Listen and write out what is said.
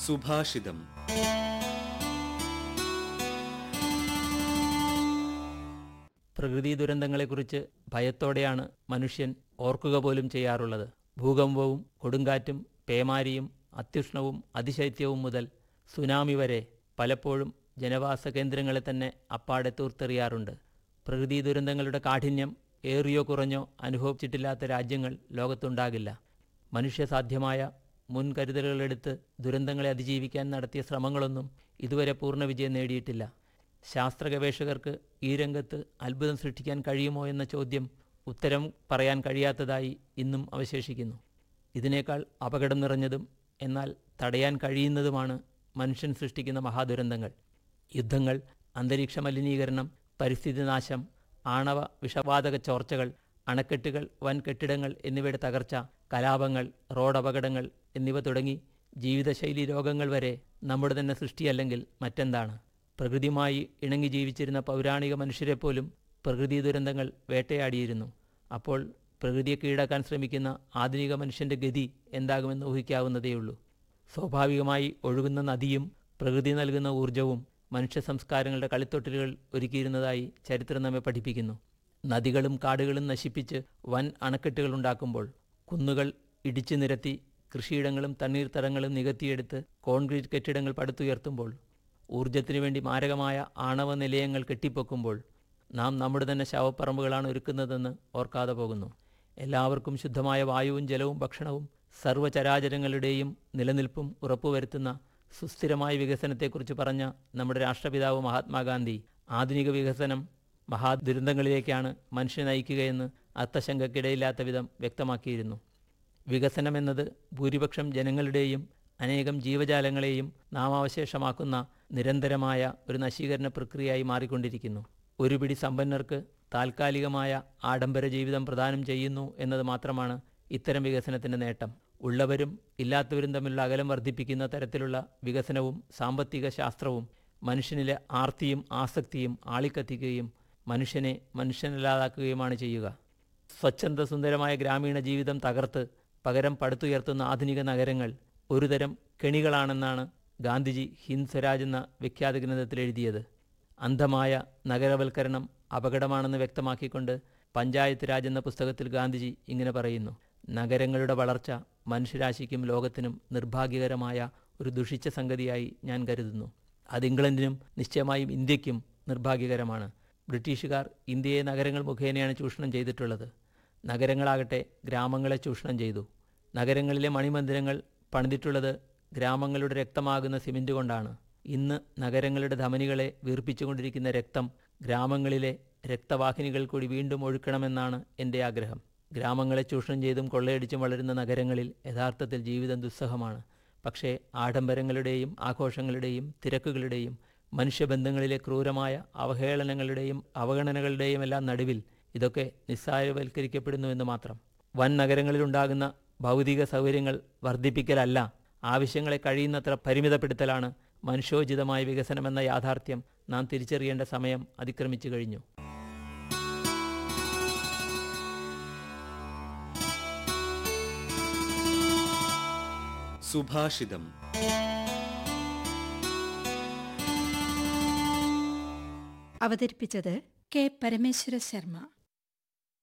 സുഭാഷിതം പ്രകൃതി ദുരന്തങ്ങളെക്കുറിച്ച് ഭയത്തോടെയാണ് മനുഷ്യൻ ഓർക്കുക പോലും ചെയ്യാറുള്ളത് ഭൂകമ്പവും കൊടുങ്കാറ്റും പേമാരിയും അത്യുഷ്ണവും അതിശൈത്യവും മുതൽ സുനാമി വരെ പലപ്പോഴും ജനവാസ കേന്ദ്രങ്ങളെ തന്നെ അപ്പാടെ തൂർത്തെറിയാറുണ്ട് പ്രകൃതി ദുരന്തങ്ങളുടെ കാഠിന്യം ഏറിയോ കുറഞ്ഞോ അനുഭവിച്ചിട്ടില്ലാത്ത രാജ്യങ്ങൾ ലോകത്തുണ്ടാകില്ല മനുഷ്യസാധ്യമായ മുൻകരുതലുകളെടുത്ത് ദുരന്തങ്ങളെ അതിജീവിക്കാൻ നടത്തിയ ശ്രമങ്ങളൊന്നും ഇതുവരെ പൂർണ്ണ വിജയം നേടിയിട്ടില്ല ശാസ്ത്ര ഗവേഷകർക്ക് ഈ രംഗത്ത് അത്ഭുതം സൃഷ്ടിക്കാൻ കഴിയുമോ എന്ന ചോദ്യം ഉത്തരം പറയാൻ കഴിയാത്തതായി ഇന്നും അവശേഷിക്കുന്നു ഇതിനേക്കാൾ അപകടം നിറഞ്ഞതും എന്നാൽ തടയാൻ കഴിയുന്നതുമാണ് മനുഷ്യൻ സൃഷ്ടിക്കുന്ന മഹാദുരന്തങ്ങൾ യുദ്ധങ്ങൾ അന്തരീക്ഷ മലിനീകരണം പരിസ്ഥിതി നാശം ആണവ വിഷവാതക ചോർച്ചകൾ അണക്കെട്ടുകൾ വൻ കെട്ടിടങ്ങൾ എന്നിവയുടെ തകർച്ച കലാപങ്ങൾ റോഡ് അപകടങ്ങൾ എന്നിവ തുടങ്ങി ജീവിതശൈലി രോഗങ്ങൾ വരെ നമ്മുടെ തന്നെ സൃഷ്ടിയല്ലെങ്കിൽ മറ്റെന്താണ് പ്രകൃതിയുമായി ഇണങ്ങി ജീവിച്ചിരുന്ന പൗരാണിക മനുഷ്യരെപ്പോലും പ്രകൃതി ദുരന്തങ്ങൾ വേട്ടയാടിയിരുന്നു അപ്പോൾ പ്രകൃതിയെ കീഴടക്കാൻ ശ്രമിക്കുന്ന ആധുനിക മനുഷ്യന്റെ ഗതി എന്താകുമെന്ന് ഊഹിക്കാവുന്നതേയുള്ളൂ സ്വാഭാവികമായി ഒഴുകുന്ന നദിയും പ്രകൃതി നൽകുന്ന ഊർജവും മനുഷ്യ സംസ്കാരങ്ങളുടെ കളിത്തൊട്ടിലുകൾ ഒരുക്കിയിരുന്നതായി ചരിത്രം നമ്മെ പഠിപ്പിക്കുന്നു നദികളും കാടുകളും നശിപ്പിച്ച് വൻ അണക്കെട്ടുകൾ ഉണ്ടാക്കുമ്പോൾ കുന്നുകൾ ഇടിച്ചു നിരത്തി കൃഷിയിടങ്ങളും തണ്ണീർത്തടങ്ങളും നികത്തിയെടുത്ത് കോൺക്രീറ്റ് കെട്ടിടങ്ങൾ പടുത്തുയർത്തുമ്പോൾ ഊർജത്തിനു വേണ്ടി മാരകമായ ആണവ നിലയങ്ങൾ കെട്ടിപ്പൊക്കുമ്പോൾ നാം നമ്മുടെ തന്നെ ശവപ്പറമ്പുകളാണ് ഒരുക്കുന്നതെന്ന് ഓർക്കാതെ പോകുന്നു എല്ലാവർക്കും ശുദ്ധമായ വായുവും ജലവും ഭക്ഷണവും സർവ്വചരാചരങ്ങളുടെയും നിലനിൽപ്പും ഉറപ്പുവരുത്തുന്ന സുസ്ഥിരമായ വികസനത്തെക്കുറിച്ച് പറഞ്ഞ നമ്മുടെ രാഷ്ട്രപിതാവ് മഹാത്മാഗാന്ധി ആധുനിക വികസനം മഹാദുരന്തങ്ങളിലേക്കാണ് മനുഷ്യനെ നയിക്കുകയെന്ന് അർത്ഥശങ്കയ്ക്കിടയില്ലാത്ത വിധം വ്യക്തമാക്കിയിരുന്നു വികസനം എന്നത് ഭൂരിപക്ഷം ജനങ്ങളുടെയും അനേകം ജീവജാലങ്ങളെയും നാമാവശേഷമാക്കുന്ന നിരന്തരമായ ഒരു നശീകരണ പ്രക്രിയയായി മാറിക്കൊണ്ടിരിക്കുന്നു ഒരു പിടി സമ്പന്നർക്ക് താൽക്കാലികമായ ആഡംബര ജീവിതം പ്രദാനം ചെയ്യുന്നു എന്നത് മാത്രമാണ് ഇത്തരം വികസനത്തിന്റെ നേട്ടം ഉള്ളവരും ഇല്ലാത്തവരും തമ്മിലുള്ള അകലം വർദ്ധിപ്പിക്കുന്ന തരത്തിലുള്ള വികസനവും സാമ്പത്തിക ശാസ്ത്രവും മനുഷ്യനിലെ ആർത്തിയും ആസക്തിയും ആളിക്കത്തിക്കുകയും മനുഷ്യനെ മനുഷ്യനല്ലാതാക്കുകയുമാണ് ചെയ്യുക സ്വച്ഛന്ത സുന്ദരമായ ഗ്രാമീണ ജീവിതം തകർത്ത് പകരം പടുത്തുയർത്തുന്ന ആധുനിക നഗരങ്ങൾ ഒരുതരം കെണികളാണെന്നാണ് ഗാന്ധിജി ഹിന്ദ് സ്വരാജ് എന്ന വിഖ്യാത ഗ്രന്ഥത്തിൽ എഴുതിയത് അന്ധമായ നഗരവൽക്കരണം അപകടമാണെന്ന് വ്യക്തമാക്കിക്കൊണ്ട് പഞ്ചായത്ത് രാജ് എന്ന പുസ്തകത്തിൽ ഗാന്ധിജി ഇങ്ങനെ പറയുന്നു നഗരങ്ങളുടെ വളർച്ച മനുഷ്യരാശിക്കും ലോകത്തിനും നിർഭാഗ്യകരമായ ഒരു ദുഷിച്ച സംഗതിയായി ഞാൻ കരുതുന്നു അത് ഇംഗ്ലണ്ടിനും നിശ്ചയമായും ഇന്ത്യക്കും നിർഭാഗ്യകരമാണ് ബ്രിട്ടീഷുകാർ ഇന്ത്യയെ നഗരങ്ങൾ മുഖേനയാണ് ചൂഷണം ചെയ്തിട്ടുള്ളത് നഗരങ്ങളാകട്ടെ ഗ്രാമങ്ങളെ ചൂഷണം ചെയ്തു നഗരങ്ങളിലെ മണിമന്ദിരങ്ങൾ പണിതിട്ടുള്ളത് ഗ്രാമങ്ങളുടെ രക്തമാകുന്ന സിമന്റ് കൊണ്ടാണ് ഇന്ന് നഗരങ്ങളുടെ ധമനികളെ വീർപ്പിച്ചുകൊണ്ടിരിക്കുന്ന രക്തം ഗ്രാമങ്ങളിലെ രക്തവാഹിനികൾ കൂടി വീണ്ടും ഒഴുക്കണമെന്നാണ് എൻ്റെ ആഗ്രഹം ഗ്രാമങ്ങളെ ചൂഷണം ചെയ്തും കൊള്ളയടിച്ചും വളരുന്ന നഗരങ്ങളിൽ യഥാർത്ഥത്തിൽ ജീവിതം ദുസ്സഹമാണ് പക്ഷേ ആഡംബരങ്ങളുടെയും ആഘോഷങ്ങളുടെയും തിരക്കുകളുടെയും മനുഷ്യബന്ധങ്ങളിലെ ക്രൂരമായ അവഹേളനങ്ങളുടെയും അവഗണനകളുടെയും എല്ലാം നടുവിൽ ഇതൊക്കെ നിസ്സാരവൽക്കരിക്കപ്പെടുന്നുവെന്ന് മാത്രം വൻ നഗരങ്ങളിലുണ്ടാകുന്ന ഭൗതിക സൗകര്യങ്ങൾ വർദ്ധിപ്പിക്കലല്ല ആവശ്യങ്ങളെ കഴിയുന്നത്ര പരിമിതപ്പെടുത്തലാണ് മനുഷ്യോചിതമായ വികസനമെന്ന യാഥാർത്ഥ്യം നാം തിരിച്ചറിയേണ്ട സമയം അതിക്രമിച്ചു കഴിഞ്ഞു സുഭാഷിതം അവതരിപ്പിച്ചത് കെ പരമേശ്വര ശർമ്മ